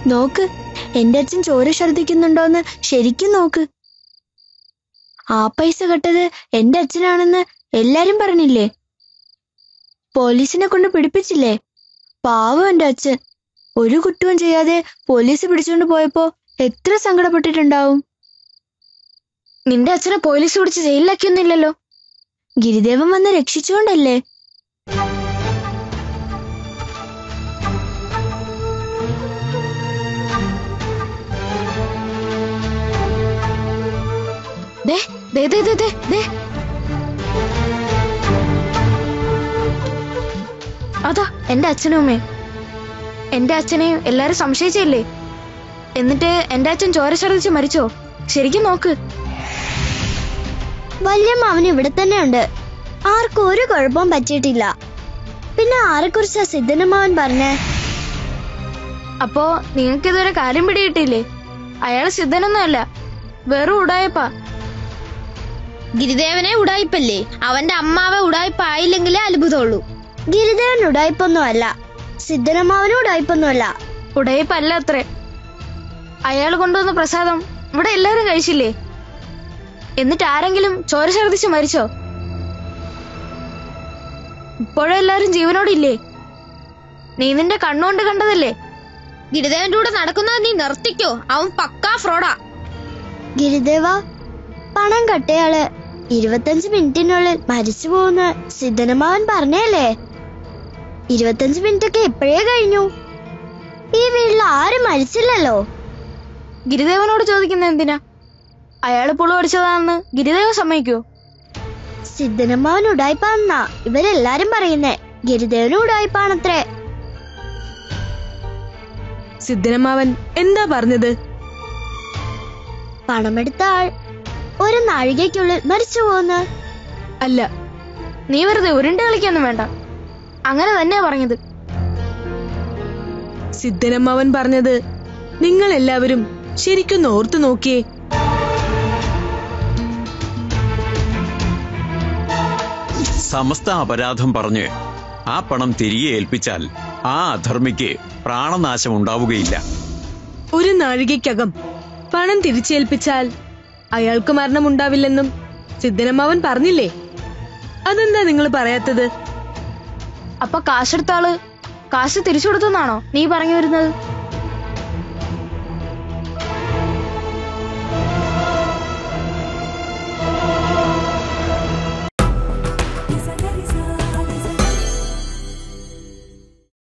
നോക്ക് എന്റെ അച്ഛൻ ചോര ഛർദിക്കുന്നുണ്ടോന്ന് ശരിക്കും നോക്ക് ആ പൈസ കെട്ടത് എന്റെ അച്ഛനാണെന്ന് എല്ലാരും പറഞ്ഞില്ലേ പോലീസിനെ കൊണ്ട് പിടിപ്പിച്ചില്ലേ പാവം എന്റെ അച്ഛൻ ഒരു കുറ്റവും ചെയ്യാതെ പോലീസ് പിടിച്ചുകൊണ്ട് പോയപ്പോ എത്ര സങ്കടപ്പെട്ടിട്ടുണ്ടാവും നിന്റെ അച്ഛനെ പോലീസ് പിടിച്ച് ജയിലിലാക്കിയൊന്നുമില്ലല്ലോ ഗിരിദേവൻ വന്ന് രക്ഷിച്ചുകൊണ്ടല്ലേ ദേ ദേ ദേ ദേ ദേ ദേ അതാ എന്റെ അച്ഛനും അമ്മയും എന്റെ അച്ഛനെയും എല്ലാരും സംശയിച്ചില്ലേ എന്നിട്ട് എന്റെ അച്ഛൻ ചോര ഛർദിച്ച് മരിച്ചോ ശരിക്കും നോക്ക് വല്യമ്മ അവൻ ഇവിടെ തന്നെ ഉണ്ട് ആർക്കും ഒരു കുഴപ്പവും പറ്റിയിട്ടില്ല പിന്നെ ആരെക്കുറിച്ചാ സിദ്ധനമാവൻ പറഞ്ഞേ അപ്പോ നിങ്ങൾക്ക് ഇതുവരെ കാര്യം പിടികിട്ടില്ലേ അയാൾ സിദ്ധനൊന്നുമല്ല വെറും ഉടായപ്പാ ഗിരിദേവനെ ഉടായിപ്പല്ലേ അവന്റെ അമ്മാവെ ഉടായിപ്പായില്ലെങ്കിലേ അത്ഭുതമുള്ളൂ ഗിരിദേവൻ ഉടായ്പൊന്നും അല്ല സിദ്ധനമാവനും ഉടായ്പൊന്നും അല്ല ഉടയപ്പല്ല അത്രേ അയാൾ കൊണ്ടുവന്ന പ്രസാദം ഇവിടെ എല്ലാരും കഴിച്ചില്ലേ എന്നിട്ട് ആരെങ്കിലും ചോര ഛർദിച്ച് മരിച്ചോ ഇപ്പോഴും എല്ലാരും ജീവനോടില്ലേ നീ നിന്റെ കണ്ണുകൊണ്ട് കണ്ടതല്ലേ ഗിരിദേവന്റെ കൂടെ നടക്കുന്നത് നീ നിർത്തിക്കോ അവൻ പക്കാ ഫ്രോഡാ ഗിരിദേവ പണം കട്ടയാള് ഇരുപത്തഞ്ച് മിനിറ്റിനുള്ളിൽ മരിച്ചു പോകുന്ന സിദ്ധനമാവൻ പറഞ്ഞല്ലേ ഇരുപത്തഞ്ച് മിനിറ്റ് ഒക്കെ എപ്പോഴേ കഴിഞ്ഞു ഈ വീട്ടിൽ ആരും മരിച്ചില്ലല്ലോ ഗിരിദേവനോട് ചോദിക്കുന്ന എന്തിനാ അയാള് പുളു അടിച്ചതാണെന്ന് ഗിരിദേവൻ സമ്മതിക്കോ സിദ്ധനമ്മാവൻ ഉടായ്പാന്നാ ഇവരെല്ലാരും പറയുന്നേ ഗിരിദേവനും ഉടായ്പാണത്രേ സിദ്ധനമാവൻ എന്താ പറഞ്ഞത് പണമെടുത്ത ആൾ ഒരു നാഴികയ്ക്കുള്ളിൽ മരിച്ചു പോകുന്ന അല്ല നീ വെറുതെ ഉരുണ്ട് കളിക്കൊന്നും വേണ്ട അങ്ങനെ തന്നെയാ പറഞ്ഞത് സിദ്ധനമ്മാവൻ പറഞ്ഞത് നിങ്ങൾ എല്ലാവരും ശരിക്കൊന്ന് ഓർത്തു നോക്കിയേ സമസ്ത അപരാധം പറഞ്ഞ് ആ പണം തിരികെ ഏൽപ്പിച്ചാൽ ആ അധർമ്മിക്ക് പ്രാണനാശം ഉണ്ടാവുകയില്ല ഒരു നാഴികയ്ക്കകം പണം തിരിച്ചേൽപ്പിച്ചാൽ അയാൾക്ക് മരണമുണ്ടാവില്ലെന്നും സിദ്ധനമ്മാവൻ പറഞ്ഞില്ലേ അതെന്താ നിങ്ങൾ പറയാത്തത് അപ്പൊ കാശെടുത്ത ആള് കാശ് തിരിച്ചു കൊടുത്തെന്നാണോ നീ പറഞ്ഞു വരുന്നത്